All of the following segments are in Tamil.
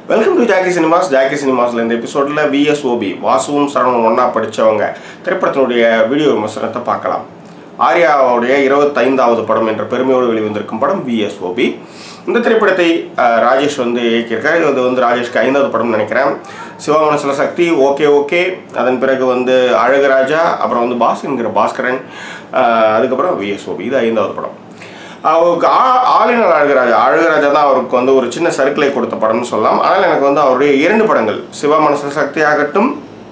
welcome to Jackie Cinemas Jackie சினிமாஸில் இந்த எபிசோடில் விஎஸ்ஓபி வாசுவும் சரவணன் ஒன்றா படித்தவங்க திரைப்படத்தினுடைய வீடியோ விமர்சனத்தை பார்க்கலாம் ஆர்யாவுடைய இருபத்தைந்தாவது படம் என்ற பெருமையோடு வெளிவந்திருக்கும் படம் விஎஸ்ஓபி இந்த திரைப்படத்தை அஹ், ராஜேஷ் வந்து இயக்கியிருக்காரு இது வந்து ராஜேஷ்க்கு ஐந்தாவது படம்னு நினைக்கிறேன் சிவா மனசுல சக்தி ஓகே ஓகே அதன் பிறகு வந்து அழகுராஜா அப்புறம் வந்து பாஸ் என்கிற பாஸ்கரன் அஹ், அதுக்கப்புறம் விஎஸ்ஓபி இது ஐந்தாவது படம் அவருக்கு ஆ- ஆளினர் அழகராஜா அழகராஜா தான் அவருக்கு வந்து ஒரு சின்ன சர்க்கிளை கொடுத்த படம்னு சொல்லலாம் ஆனால் எனக்கு வந்து அவருடைய இரண்டு படங்கள் சிவா மனசு சக்தி ஆகட்டும்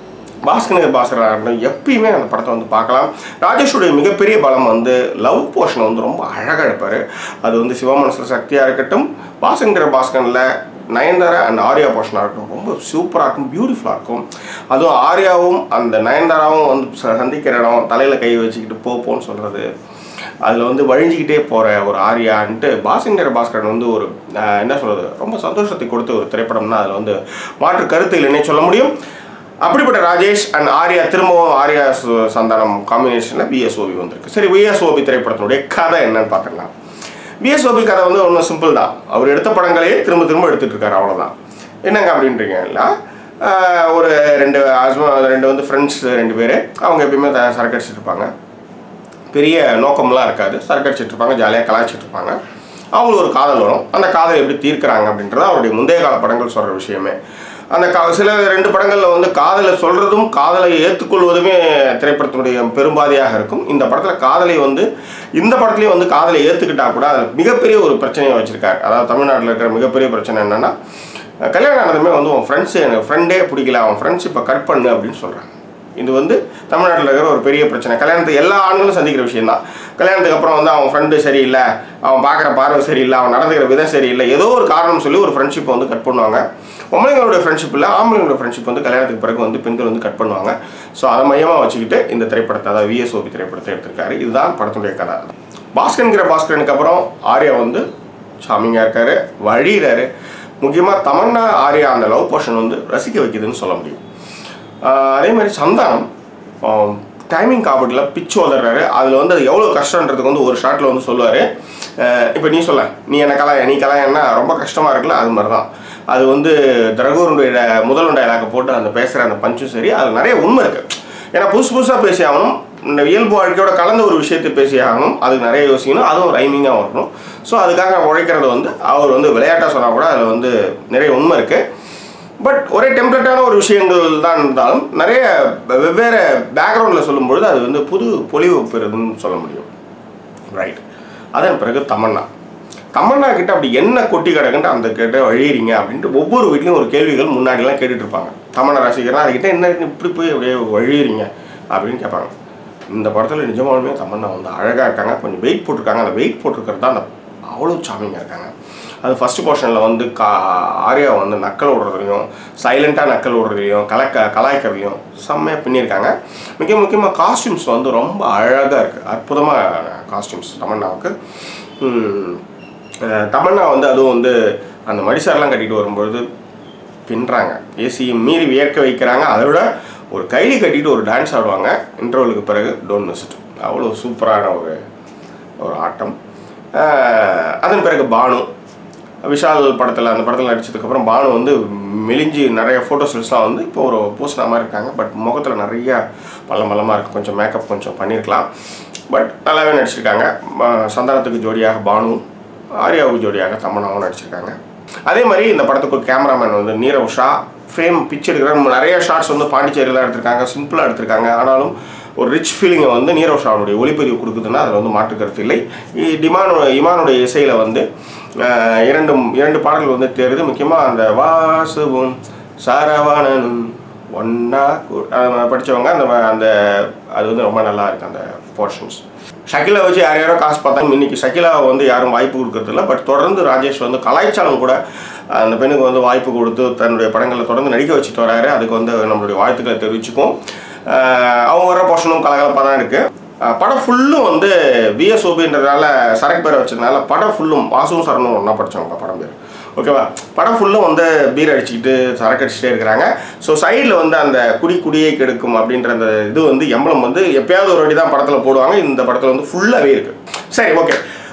பாஸ்கர் பாஸ்கர் ஆகட்டும் எப்பயுமே அந்த படத்தை வந்து பார்க்கலாம் ராஜேஷுடைய மிகப்பெரிய பலம் வந்து லவ் போர்ஷனை வந்து ரொம்ப அழகாக எடுப்பார் அது வந்து சிவா மனசு சக்தியாக இருக்கட்டும் பாஸ்கர் பாஸ்கரில் நயன்தாரா அண்ட் ஆர்யா போர்ஷனாக இருக்கட்டும் ரொம்ப சூப்பராக இருக்கும் பியூட்டிஃபுல்லாக இருக்கும் அதுவும் ஆர்யாவும் அந்த நயன்தாராவும் வந்து ச- சந்திக்கிற இடம் தலையில் கை வச்சுக்கிட்டு போ போன்னு சொல்கிறது அதில் வந்து வழிஞ்சிக்கிட்டே போகிற ஒரு ஆரியான்ட்டு பாசிங்கர் பாஸ்கரன் வந்து ஒரு ஆஹ், என்ன சொல்கிறது ரொம்ப சந்தோஷத்தை கொடுத்த ஒரு திரைப்படம்னா அதில் வந்து மாற்று கருத்து இல்லைன்னே சொல்ல முடியும் அப்படிப்பட்ட ராஜேஷ் அண்ட் ஆர்யா திரும்பவும் ஆர்யா சு- சந்தானம் காம்பினேஷனில் பிஎஸ்ஓபி வந்திருக்கு சரி விஎஸ்ஓபி திரைப்படத்தினுடைய கதை என்னன்னு பார்த்துக்கலாம் விஎஸ்ஓபி கதை வந்து ஒன்றும் சிம்பிள் தான் அவர் எடுத்த படங்களே திரும்ப திரும்ப எடுத்துட்டு இருக்காரு அவ்வளோதான் என்னங்க அப்படின்றீங்களா ஆஹ், ஒரு ரெண்டு ஹஸ்பண்ட் ரெண்டு வந்து ஃப்ரெண்ட்ஸ் ரெண்டு பேர் அவங்க எப்பயுமே த- சரக்கு அடிச்சிட்டு இருப்பாங்க பெரிய நோக்கம்லாம் இருக்காது சரக்கு அடிச்சிட்டு இருப்பாங்க ஜாலியாக கலாய்ச்சிட்டு இருப்பாங்க அவங்களுக்கு ஒரு காதல் வரும் அந்த காதலை எப்படி தீர்க்கிறாங்க அப்படின்றது அவருடைய முந்தைய கால படங்கள் சொல்கிற விஷயமே அந்த கா சில ரெண்டு படங்களில் வந்து காதலை சொல்கிறதும் காதலை ஏற்றுக்கொள்வதுமே திரைப்படத்தினுடைய பெரும்பாதியாக இருக்கும் இந்த படத்தில் காதலை வந்து இந்த படத்துலேயும் வந்து காதலை ஏற்றுக்கிட்டா கூட அதில் மிகப்பெரிய ஒரு பிரச்சனையை வச்சுருக்காரு அதாவது தமிழ்நாட்டில் இருக்கிற மிகப்பெரிய பிரச்சனை என்னென்னா கல்யாணம் ஆனதுமே வந்து உன் ஃப்ரெண்ட்ஸு எனக்கு ஃப்ரெண்டே பிடிக்கல அவன் ஃப்ரெண்ட்ஷிப்பை கட் பண்ணு அப்படின்னு சொல்கிறாங்க இது வந்து தமிழ்நாட்டில் இருக்கிற ஒரு பெரிய பிரச்சனை கல்யாணத்துக்கு எல்லா ஆண்களும் சந்திக்கிற விஷயம் தான் கல்யாணத்துக்கு அப்புறம் வந்து அவன் ஃப்ரெண்டு சரியில்லை அவன் பார்க்குற பார்வை சரியில்லை அவன் நடந்துக்கிற விதம் சரியில்லை ஏதோ ஒரு காரணம் சொல்லி ஒரு ஃப்ரெண்ட்ஷிப்பை வந்து கட் பண்ணுவாங்க பொம்பளைங்களோட ஃப்ரெண்ட்ஷிப் இல்லை ஆம்பளைங்களோட ஃப்ரெண்ட்ஷிப் வந்து கல்யாணத்துக்கு பிறகு வந்து பெண்கள் வந்து கட் பண்ணுவாங்க ஸோ அதை மையமாக வச்சுக்கிட்டு இந்த திரைப்படத்தை அதாவது விஎஸ்ஓபி திரைப்படத்தை எடுத்திருக்காரு இதுதான் படத்துடைய கதை பாஸ்கரன்கிற பாஸ்கரனுக்கு அப்புறம் ஆர்யா வந்து சாமிங்க இருக்காரு வழிகிறாரு முக்கியமாக தமன்னா ஆர்யா அந்த லவ் போர்ஷன் வந்து ரசிக்க வைக்குதுன்னு சொல்ல முடியும் ஆஹ் அதே மாதிரி சந்தானம் டைமிங் காப்பீட்டில் பிச்சு வளர்றாரு அதில் வந்து அது எவ்வளோ கஷ்டன்றதுக்கு வந்து ஒரு ஷாட்டில் வந்து சொல்லுவார் இப்போ நீ சொல்ல நீ என்ன கலாய நீ கலாயன்னா ரொம்ப கஷ்டமாக இருக்குல்ல அது மாதிரி தான் அது வந்து திரகூருடைய முதல் டைலாக போட்டு அந்த பேசுகிற அந்த பஞ்சும் சரி அதில் நிறைய உண்மை இருக்குது ஏன்னா புதுசு புதுசாக பேசி ஆகணும் இந்த இயல்பு வாழ்க்கையோட கலந்த ஒரு விஷயத்தை பேசி ஆகணும் அதுக்கு நிறைய யோசிக்கணும் அதுவும் ரைமிங்காக வரணும் ஸோ அதுக்காக உழைக்கிறது வந்து அவர் வந்து விளையாட்டாக சொன்னால் கூட அதில் வந்து நிறைய உண்மை இருக்குது பட் ஒரே டெம்ப்ளேட்டான ஒரு விஷயங்கள் தான் இருந்தாலும் நிறைய வெவ்வேறு பேக்ரவுண்டில் சொல்லும்பொழுது அது வந்து புது பொலிவு பெறுதுன்னு சொல்ல முடியும் ரைட் அதன் பிறகு தமன்னா தமன்னா கிட்ட அப்படி என்ன கொட்டி கிடக்குன்ட்டு அந்த கிட்ட வழியிறீங்க அப்படின்ட்டு ஒவ்வொரு வீட்லையும் ஒரு கேள்விகள் முன்னாடிலாம் கேட்டுட்டு இருப்பாங்க தமன்னா ரசிகர்னா அதுக்கிட்ட என்ன இருக்கு இப்படி போய் அப்படியே வழியிறீங்க அப்படின்னு கேட்பாங்க இந்த படத்தில் நிஜமாலுமே தமன்னா வந்து அழகாக இருக்காங்க கொஞ்சம் வெயிட் போட்டிருக்காங்க அந்த வெயிட் போட்டிருக்கிறது தான் அந்த அவ்வளோ சாமிங்க இருக்காங்க அது ஃபஸ்ட் போர்ஷனில் வந்து கா ஆர்யா வந்து நக்கல் விடுறதுலையும் சைலண்ட்டாக நக்கல் விடுறதுலையும் கலக்க கலாய்க்கிறதுலையும் செம்மையாக பின்னியிருக்காங்க மிக முக்கியமாக காஸ்டியூம்ஸ் வந்து ரொம்ப அழகாக இருக்குது அற்புதமாக காஸ்டியூம்ஸ் தமன்னாவுக்கு உம், அஹ், தமன்னா வந்து அதுவும் வந்து அந்த மடிசாரெலாம் கட்டிட்டு வரும்பொழுது பின்னுறாங்க ஏசியை மீறி வியர்க்க வைக்கிறாங்க அதை விட ஒரு கைலி கட்டிட்டு ஒரு டான்ஸ் ஆடுவாங்க இன்டர்வலுக்கு பிறகு டோன்ட் மிஸ் அவ்வளோ சூப்பரான ஒரு ஒரு ஆட்டம் ஆஹ் அதன் பிறகு பானு விஷால் படத்தில் அந்த படத்தில் நடிச்சதுக்கப்புறம் பானு வந்து மெலிஞ்சி நிறைய ஃபோட்டோஸ்லாம் வந்து இப்போ ஒரு பூசின மாதிரி இருக்காங்க பட் முகத்தில் நிறைய பள்ளம் பள்ளமாக இருக்குது கொஞ்சம் மேக்கப் கொஞ்சம் பண்ணியிருக்கலாம் பட் நல்லாவே நடிச்சிருக்காங்க ம- சந்தானத்துக்கு ஜோடியாக பானு ஆர்யாவுக்கு ஜோடியாக தமன்னாவும் நடிச்சிருக்காங்க அதே மாதிரி இந்த படத்துக்கு கேமராமேன் வந்து நீரவ் ஷா ஃப்ரேம் பிச் எடுக்கிற நிறைய ஷார்ட்ஸ் வந்து பாண்டிச்சேரியில் தான் எடுத்திருக்காங்க சிம்பிளாக எடுத்திருக்காங்க ஆனாலும் ஒரு ரிச் ஃபீலிங்கை வந்து நீரவ் ஷாவுடைய ஒளிப்பதிவு கொடுக்குதுன்னா அதில் வந்து மாற்று கருத்து இல்லை இ- டிமானு இமானுடைய இசையில் வந்து ஆஹ், இரண்டு இரண்டு பாடல்கள் வந்து தேருது முக்கியமாக அந்த வாசுவும் சரவணனும் ஒன்னா படித்தவங்க அந்த அந்த அது வந்து ரொம்ப நல்லா இருக்கு அந்த போர்ஷன்ஸ் ஷக்கிலா வச்சு யார் யாரோ காசு பார்த்தாங்க இன்னைக்கு ஷக்கிலாவை வந்து யாரும் வாய்ப்பு கொடுக்கறது இல்லை பட் தொடர்ந்து ராஜேஷ் வந்து கலாய்ச்சாலும் கூட அந்த பெண்ணுக்கு வந்து வாய்ப்பு கொடுத்து தன்னுடைய படங்களில் தொடர்ந்து நடிக்க வச்சுட்டு வராரு அதுக்கு வந்து நம்மளுடைய வாழ்த்துக்களை தெரிவிச்சுக்கும் ஆஹ் அவங்க வர போர்ஷனும் கலகலப்பாக தான் இருக்குது படம் ஃபுல்லும் வந்து விஎஸ்ஓபின்றதுனால சரக்கு பேரை வச்சதுனால படம் ஃபுல்லும் வாசுவும் சரணும் ஒன்றா படித்தவங்க படம் பேர் ஓகேவா படம் ஃபுல்லும் வந்து பீர் அடிச்சுக்கிட்டு சரக்கு அடிச்சுட்டே இருக்கிறாங்க ஸோ சைடில் வந்து அந்த குடி குடியை கெடுக்கும் அப்படின்ற அந்த இது வந்து எம்பளம் வந்து எப்பயாவது ஒரு வாட்டி தான் படத்தில் போடுவாங்க இந்த படத்தில் வந்து ஃபுல்லாகவே இருக்குது சரி ஓகே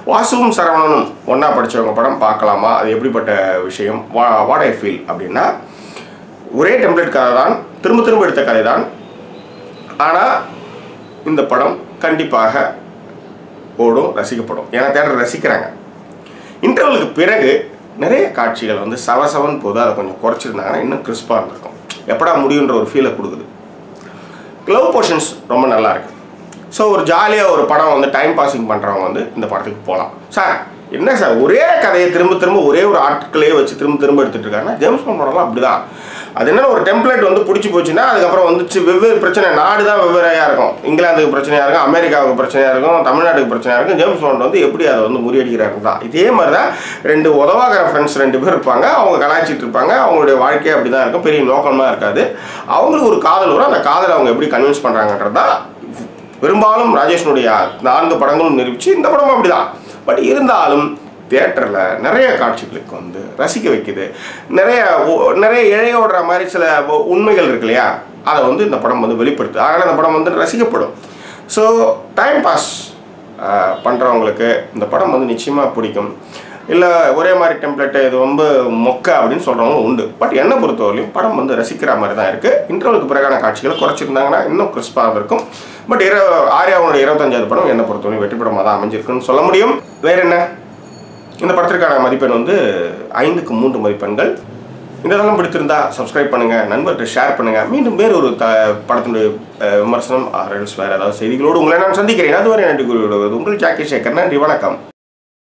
வாசுவும் சரவணனும் ஒன்றா படித்தவங்க படம் பார்க்கலாமா அது எப்படிப்பட்ட விஷயம் வா வாட் ஐ ஃபீல் அப்படின்னா ஒரே டெம்ப்ளேட் கதை தான் திரும்ப திரும்ப எடுத்த கதை தான் ஆனால் இந்த படம் கண்டிப்பாக ஓடும் ரசிக்கப்படும் ஏன்னா தேட்டர் ரசிக்கிறாங்க இன்டர்வலுக்கு பிறகு நிறைய காட்சிகள் வந்து சவசவன் போது அதை கொஞ்சம் குறைச்சிருந்தாங்கன்னா இன்னும் கிறிஸ்பாக இருந்திருக்கும் எப்படா முடியுன்ற ஒரு ஃபீலை கொடுக்குது லவ் போர்ஷன்ஸ் ரொம்ப நல்லா இருக்கு ஸோ ஒரு ஜாலியாக ஒரு படம் வந்து டைம் பாசிங் பண்ணுறவங்க வந்து இந்த படத்துக்கு போகலாம் சார் என்ன சார் ஒரே கதையை திரும்ப திரும்ப ஒரே ஒரு ஆட்களே வச்சு திரும்ப திரும்ப எடுத்துட்டு இருக்காங்கன்னா ஜேம்ஸ் பாண்ட் படம்லாம் அப்படிதான் அது என்ன ஒரு டெம்ப்ளேட் வந்து பிடிச்சி போச்சுன்னா அதுக்கப்புறம் வந்துச்சு வெவ்வேறு பிரச்சனை நாடு தான் வெவ்வேறையாக இருக்கும் இங்கிலாந்துக்கு பிரச்சனையாக இருக்கும் அமெரிக்காவுக்கு பிரச்சனையாக இருக்கும் தமிழ்நாட்டுக்கு பிரச்சனையாக இருக்கும் ஜேம்ஸ் பாண்ட் வந்து எப்படி அதை வந்து முறியடிக்கிறாரு தான் இதே மாதிரி தான் ரெண்டு உதவாகிற ஃப்ரெண்ட்ஸ் ரெண்டு பேர் இருப்பாங்க அவங்க கலாய்ச்சிட்டு இருப்பாங்க அவங்களுடைய வாழ்க்கை அப்படி தான் இருக்கும் பெரிய நோக்கமாக இருக்காது அவங்களுக்கு ஒரு காதல் வரும் அந்த காதலை அவங்க எப்படி கன்வின்ஸ் பண்ணுறாங்கன்றது தான் பெரும்பாலும் ராஜேஷனுடைய நான்கு படங்களும் நிரூபிச்சு இந்த படமும் அப்படிதான் பட் இருந்தாலும் தியேட்டரில் நிறைய காட்சிகளுக்கு வந்து ரசிக்க வைக்குது நிறைய ஒ- நிறைய இழையோடுற மாதிரி சில ஒ- உண்மைகள் இருக்கு இல்லையா அதை வந்து இந்த படம் வந்து வெளிப்படுத்து அதனால் இந்த படம் வந்து ரசிக்கப்படும் ஸோ டைம் பாஸ் பண்ணுறவங்களுக்கு இந்த படம் வந்து நிச்சயமாக பிடிக்கும் இல்லை ஒரே மாதிரி டெம்ப்ளேட்டு இது ரொம்ப மொக்க அப்படின்னு சொல்கிறவங்க உண்டு பட் என்னை பொறுத்தவரையிலும் படம் வந்து ரசிக்கிற மாதிரி தான் இருக்குது இன்டர்வலுக்கு பிறகான காட்சிகளை குறைச்சிருந்தாங்கன்னா இன்னும் கிறிஸ்பாக இருக்கும் பட் இர ஆர்யாவுடைய இருபத்தஞ்சாவது படம் என்னை பொறுத்தவரையும் வெற்றி படமாக தான் அமைஞ்சிருக்குன்னு சொல்ல முடியும் வேற என்ன இந்த படத்திற்கான மதிப்பெண் வந்து ஐந்துக்கு மூன்று மதிப்பெண்கள் இந்த தளம் பிடித்திருந்தா சப்ஸ்கிரைப் பண்ணுங்க நண்பர்கிட்ட ஷேர் பண்ணுங்க மீண்டும் வேறு ஒரு த படத்தினுடைய அஹ், விமர்சனம் ஆர் எல்ஸ் வேறு ஏதாவது செய்திகளோடு உங்களை நான் சந்திக்கிறேன் அதுவரை நன்றி கூறி விடுவது உங்கள் ஜாக்கி சேகர் நன்றி வணக்கம்